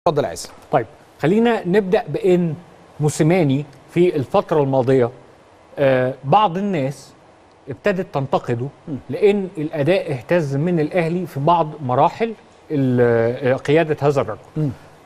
اتفضل يا عز طيب خلينا نبدا بان موسيماني في الفتره الماضيه آه بعض الناس ابتدت تنتقده لان الاداء اهتز من الاهلي في بعض مراحل ال- قياده هذا الرجل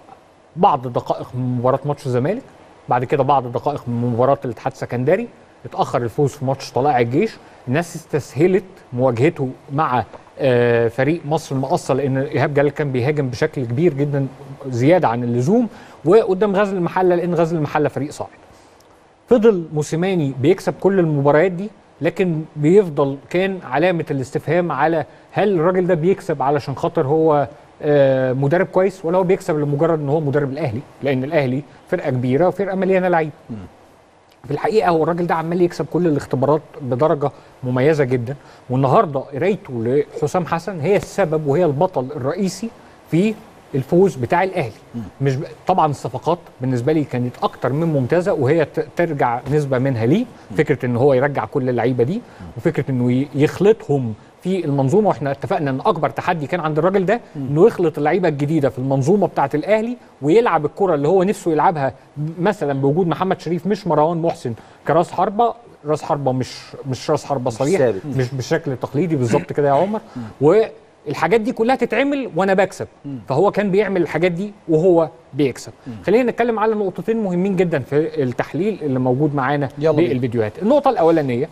بعض الدقائق من مباراه ماتش الزمالك بعد كده بعض الدقائق من مباراه الاتحاد السكندري اتاخر الفوز في ماتش طلائع الجيش الناس استسهلت مواجهته مع آه، فريق مصر المقصه لان ايهاب جلال كان بيهاجم بشكل كبير جدا زياده عن اللزوم وقدام غزل المحله لان غزل المحله فريق صاعد فضل موسيماني بيكسب كل المباريات دي لكن بيفضل كان علامة الاستفهام على هل الراجل ده بيكسب علشان خاطر هو آه، مدرب كويس ولا هو بيكسب لمجرد ان هو مدرب الاهلي لان الاهلي فرقة كبيرة وفرقة مليانة لعيبة في الحقيقه هو الراجل ده عمال يكسب كل الاختبارات بدرجه مميزه جدا والنهارده قرايته لحسام حسن هي السبب وهي البطل الرئيسي في الفوز بتاع الاهلي مش ب... طبعا الصفقات بالنسبه لي كانت اكتر من ممتازه وهي ت... ترجع نسبه منها ليه فكره ان هو يرجع كل اللعيبه دي وفكره انه ي... يخلطهم في المنظومه واحنا اتفقنا ان اكبر تحدي كان عند الراجل ده انه يخلط اللعيبه الجديده في المنظومه بتاعه الاهلي ويلعب الكره اللي هو نفسه يلعبها مثلا بوجود محمد شريف مش مروان محسن كراس حربه راس حربه مش مش راس حربه صريح ثابت. مش بالشكل التقليدي بالظبط كده يا عمر والحاجات دي كلها تتعمل وانا بكسب فهو كان بيعمل الحاجات دي وهو بيكسب خلينا نتكلم على نقطتين مهمين جدا في التحليل اللي موجود معانا يلا بينا. بالفيديوهات النقطه الاولانيه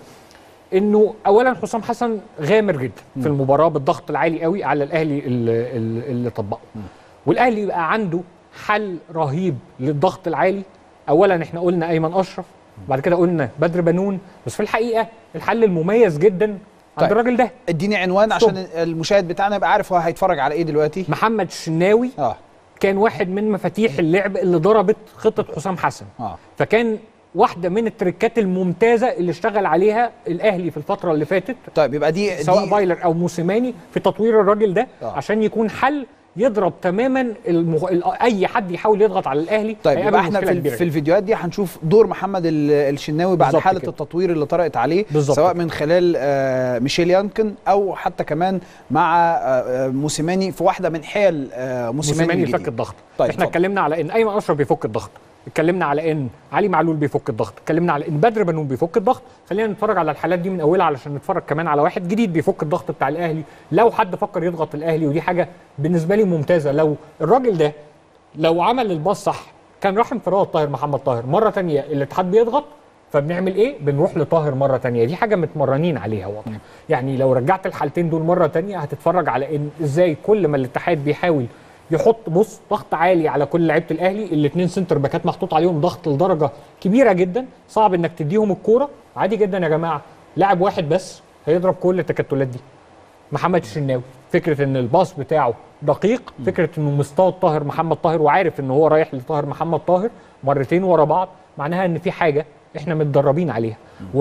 انه اولا حسام حسن غامر جدا في المباراه بالضغط العالي قوي على الاهلي اللي, اللي طبقه والاهلي يبقى عنده حل رهيب للضغط العالي اولا احنا قلنا ايمن اشرف بعد كده قلنا بدر بنون بس في الحقيقه الحل المميز جدا عند طيب. الراجل ده اديني عنوان عشان المشاهد بتاعنا يبقى عارف هو هيتفرج على ايه دلوقتي محمد الشناوي اه كان واحد من مفاتيح اللعب اللي ضربت خطه حسام حسن اه فكان واحده من التريكات الممتازه اللي اشتغل عليها الاهلي في الفتره اللي فاتت طيب يبقى دي سواء دي بايلر او موسيماني في تطوير الراجل ده آه. عشان يكون حل يضرب تماما المغ... ال- اي حد يحاول يضغط على الاهلي طيب هيقابل يبقى احنا مشكلة في, ال- كبيرة في الفيديوهات دي هنشوف دور محمد ال- الشناوي بعد بالظبط حاله كده. التطوير اللي طرقت عليه بالظبط سواء كده. من خلال آه، ميشيل يانكن او حتى كمان مع آه، آه، موسيماني في واحده من حيل آه، موسيماني موسيماني الجديدة. يفك الضغط طيب، احنا اتفضل. اتكلمنا على ان ايمن اشرف بيفك الضغط اتكلمنا على ان علي معلول بيفك الضغط اتكلمنا على ان بدر بنون بيفك الضغط خلينا نتفرج على الحالات دي من اولها علشان نتفرج كمان على واحد جديد بيفك الضغط بتاع الاهلي لو حد فكر يضغط الاهلي ودي حاجه بالنسبه لي ممتازه لو الراجل ده لو عمل الباص صح كان راح انفراد طاهر محمد طاهر مره تانية الاتحاد بيضغط فبنعمل ايه بنروح لطاهر مره تانية دي حاجه متمرنين عليها واضح يعني لو رجعت الحالتين دول مره تانية هتتفرج على ان ازاي كل ما الاتحاد بيحاول يحط بص ضغط عالي على كل لعيبه الاهلي الاثنين سنتر باكات محطوط عليهم ضغط لدرجه كبيره جدا صعب انك تديهم الكوره عادي جدا يا جماعه لاعب واحد بس هيضرب كل التكتلات دي محمد الشناوي فكره ان الباص بتاعه دقيق فكره انه مصطاد طاهر محمد طاهر وعارف ان هو رايح لطاهر محمد طاهر مرتين ورا بعض معناها ان في حاجه احنا متدربين عليها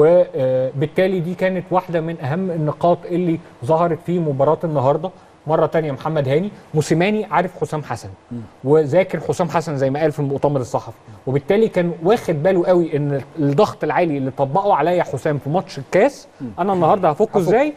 وبالتالي دي كانت واحده من اهم النقاط اللي ظهرت في مباراه النهارده مره تانية محمد هاني موسيماني عارف حسام حسن وذاكر حسام حسن زي ما قال في المؤتمر الصحفي وبالتالي كان واخد باله قوي ان الضغط العالي اللي طبقه عليا حسام في ماتش الكاس انا النهارده هفكه ازاي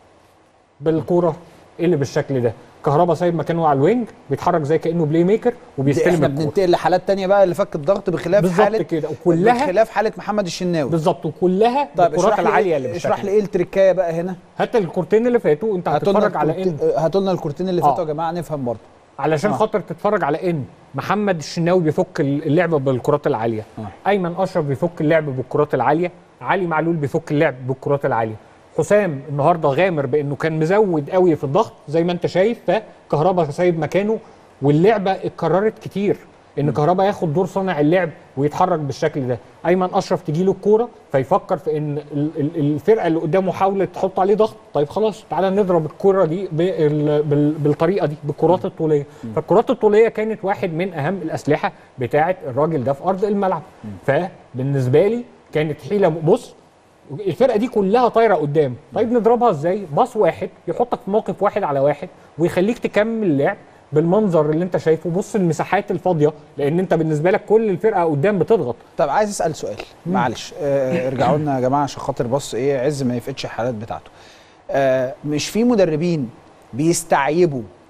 بالكوره اللي بالشكل ده كهربا سايب مكانه على الوينج بيتحرك زي كانه بلاي ميكر دي وبيستلم احنا الكوره بننتقل لحالات تانية بقى اللي فك الضغط بخلاف بالظبط حاله كده وكلها بخلاف حاله محمد الشناوي بالظبط وكلها طيب الكرات اشرح لي العاليه اللي إيه بالشكل اشرح لي ايه التركايه بقى هنا حتى الكورتين اللي فاتوا انت هاتوا لنا هتتفرج على ان الكورتين- هاتوا لنا الكورتين اللي آه. فاتوا يا جماعه نفهم برضه علشان آه. خاطر تتفرج على ان محمد الشناوي بيفك اللعب بالكرات العاليه آه. ايمن اشرف بيفك اللعب بالكرات العاليه علي معلول بيفك اللعب بالكرات العاليه حسام النهارده غامر بانه كان مزود قوي في الضغط زي ما انت شايف فكهربا سايب مكانه واللعبه اتكررت كتير ان كهربا ياخد دور صانع اللعب ويتحرك بالشكل ده ايمن اشرف تجي له الكوره فيفكر في ان ال- ال- الفرقه اللي قدامه حاولت تحط عليه ضغط طيب خلاص تعالى نضرب الكوره دي بال- بال- بالطريقه دي بالكرات الطوليه فالكرات الطوليه كانت واحد من اهم الاسلحه بتاعه الراجل ده في ارض الملعب فبالنسبه لي كانت حيله بص الفرقه دي كلها طايره قدام طيب نضربها ازاي باص واحد يحطك في موقف واحد على واحد ويخليك تكمل لعب بالمنظر اللي انت شايفه بص المساحات الفاضيه لان انت بالنسبه لك كل الفرقه قدام بتضغط طب عايز اسال سؤال معلش آه ارجعوا لنا يا جماعه عشان خاطر بص ايه عز ما يفقدش الحالات بتاعته آه مش في مدربين بيستعيبوا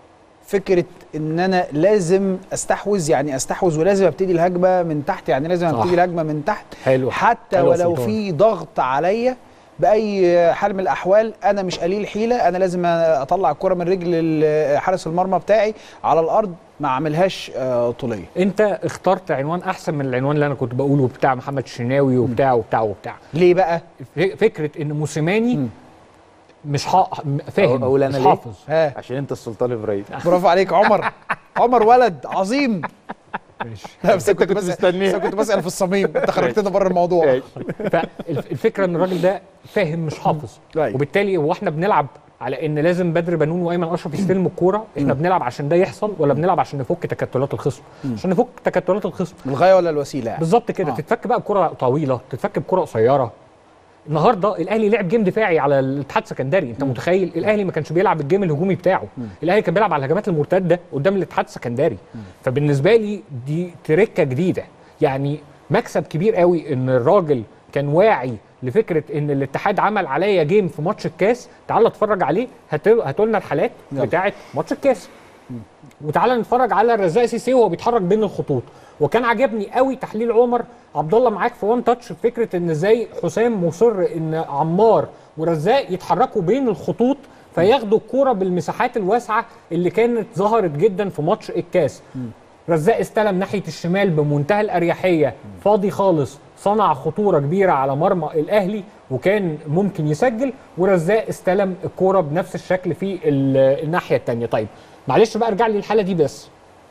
فكره ان انا لازم استحوذ يعني استحوذ ولازم ابتدي الهجمه من تحت يعني لازم صح. ابتدي الهجمه من تحت حلو حتى حلو يا ولو سلطان. في ضغط عليا باي حال من الاحوال انا مش قليل حيله انا لازم اطلع الكره من رجل ال- حارس المرمى بتاعي على الارض ما اعملهاش آه، طوليه انت اخترت عنوان احسن من العنوان اللي انا كنت بقوله بتاع محمد الشناوي وبتاع وبتاع وبتاع ليه بقى ف- فكره ان موسيماني مم. مش حا... فاهم أقول أنا مش ليه؟ حافظ ها عشان انت السلطان ابراهيم برافو عليك عمر عمر ولد عظيم ماشي لا بس أنت كنت كنت بس مستنيها. بس كنت بسال في الصميم انت خرجتنا بره الموضوع فالفكره ان الراجل ده فاهم مش حافظ أيوة. وبالتالي هو احنا بنلعب على ان لازم بدر بنون وايمن اشرف يستلموا الكوره احنا بنلعب عشان ده يحصل ولا بنلعب عشان نفك تكتلات الخصم عشان نفك تكتلات الخصم الغايه ولا الوسيله يعني بالظبط كده آه. تتفك بقى بكره طويله تتفك بكره قصيره النهارده الاهلي لعب جيم دفاعي على الاتحاد السكندري انت متخيل الاهلي ما كانش بيلعب الجيم الهجومي بتاعه الاهلي كان بيلعب على الهجمات المرتده قدام الاتحاد السكندري فبالنسبه لي دي تركه جديده يعني مكسب كبير قوي ان الراجل كان واعي لفكره ان الاتحاد عمل عليا جيم في ماتش الكاس تعال اتفرج عليه هاتوا لنا الحالات يلا. بتاعه ماتش الكاس وتعالى نتفرج على الرزاق سيسي وهو بيتحرك بين الخطوط وكان عجبني قوي تحليل عمر عبد الله معاك في وان تاتش فكره ان ازاي حسام مصر ان عمار ورزاق يتحركوا بين الخطوط فياخدوا الكوره بالمساحات الواسعه اللي كانت ظهرت جدا في ماتش الكاس رزاق استلم ناحيه الشمال بمنتهى الاريحيه فاضي خالص صنع خطوره كبيره على مرمى الاهلي وكان ممكن يسجل ورزاق استلم الكوره بنفس الشكل في ال- الناحيه الثانيه طيب معلش بقى ارجع لي الحاله دي بس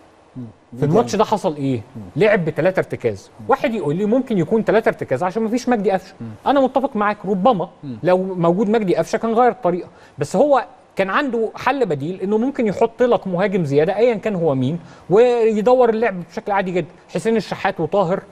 في الماتش ده حصل ايه؟ لعب بثلاثة ارتكاز، واحد يقول لي ممكن يكون ثلاثة ارتكاز عشان مفيش مجدي قفشه، انا متفق معاك ربما لو موجود مجدي قفشه كان غير الطريقه، بس هو كان عنده حل بديل انه ممكن يحط لك مهاجم زياده ايا كان هو مين ويدور اللعب بشكل عادي جدا، حسين الشحات وطاهر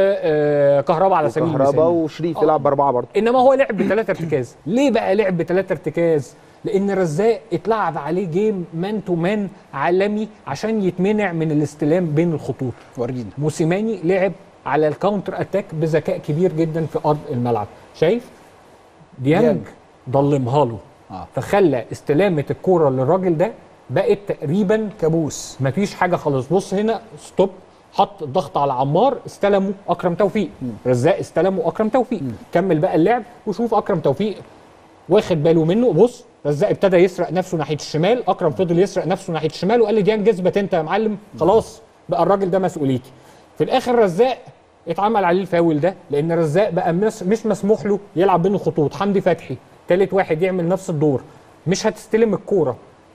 وكهرباء على سبيل المثال كهربا وشريف آه. يلعب باربعه برضه انما هو لعب بثلاثة ارتكاز ليه بقى لعب بثلاثة ارتكاز لان رزاق اتلعب عليه جيم مان تو مان عالمي عشان يتمنع من الاستلام بين الخطوط ورينا موسيماني لعب على الكاونتر اتاك بذكاء كبير جدا في ارض الملعب شايف ديانج ديانج. ضلمها له آه. فخلى استلامه الكوره للراجل ده بقت تقريبا كابوس مفيش حاجه خالص بص هنا ستوب حط الضغط على عمار استلموا اكرم توفيق رزاق استلموا اكرم توفيق كمل بقى اللعب وشوف اكرم توفيق واخد باله منه بص رزاق ابتدى يسرق نفسه ناحيه الشمال اكرم فضل يسرق نفسه ناحيه الشمال وقال لي ديان جذبت انت يا معلم خلاص بقى الراجل ده مسؤوليتي في الاخر رزاق اتعمل عليه الفاول ده لان رزاق بقى مس مش مسموح له يلعب بين الخطوط حمدي فتحي تالت واحد يعمل نفس الدور مش هتستلم الكوره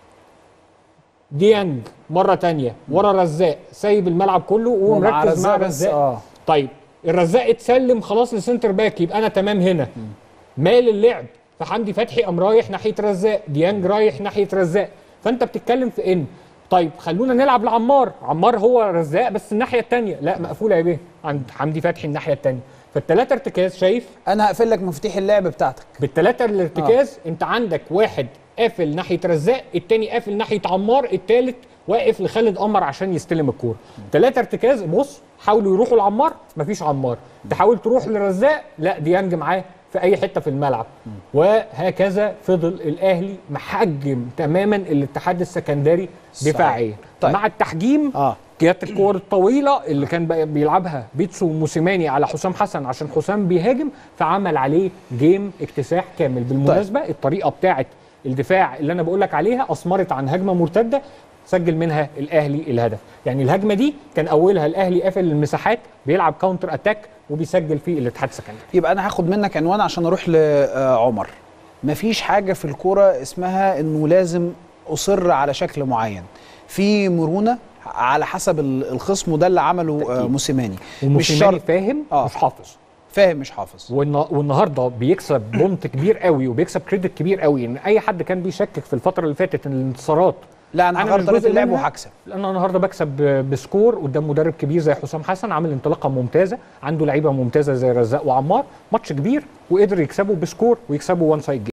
ديانج مره تانية ورا رزاق سايب الملعب كله ومع ومركز مع بس رزاق اه طيب الرزاق اتسلم خلاص لسنتر باك يبقى انا تمام هنا مال اللعب فحمدي فتحي قام رايح ناحيه رزاق ديانج رايح ناحيه رزاق فانت بتتكلم في ان طيب خلونا نلعب لعمار عمار هو رزاق بس الناحيه الثانيه لا مقفوله يا بيه عند حمدي فتحي الناحيه الثانيه فالثلاثه ارتكاز شايف انا هقفل لك مفاتيح اللعب بتاعتك بالثلاثه الارتكاز آه. انت عندك واحد قافل ناحيه رزاق التاني قافل ناحيه عمار التالت واقف لخالد قمر عشان يستلم الكوره ثلاثه ارتكاز بص حاولوا يروحوا لعمار مفيش عمار تحاول تروح لرزاق لا ديانج معاه في اي حته في الملعب وهكذا فضل الاهلي محجم تماما الاتحاد السكندري صحيح. دفاعيا طيب. مع التحجيم اه جت الكور الطويله اللي كان بقى بيلعبها بيتسو موسيماني على حسام حسن عشان حسام بيهاجم فعمل عليه جيم اكتساح كامل بالمناسبه طيب. الطريقه بتاعه الدفاع اللي انا بقول لك عليها اثمرت عن هجمه مرتده سجل منها الاهلي الهدف يعني الهجمه دي كان اولها الاهلي قافل المساحات بيلعب كاونتر اتاك وبيسجل فيه الاتحاد السكندري يبقى انا هاخد منك عنوان عشان اروح لعمر مفيش حاجه في الكوره اسمها انه لازم اصر على شكل معين في مرونه على حسب ال- الخصم وده اللي عمله آه، أكيد. موسيماني مش وموسيماني شرط فاهم آه. مش حافظ فاهم مش حافظ والنا- والنهارده بيكسب بونت كبير قوي وبيكسب كريدت كبير قوي ان اي حد كان بيشكك في الفتره اللي فاتت ان الانتصارات لا انا أنا هغير مش طريقه جزء اللعب منها. وهكسب لان انا النهارده بكسب ب- بسكور قدام مدرب كبير زي حسام حسن عامل انطلاقه ممتازه عنده لعيبه ممتازه زي رزاق وعمار ماتش كبير وقدر يكسبه بسكور ويكسبه وان سايد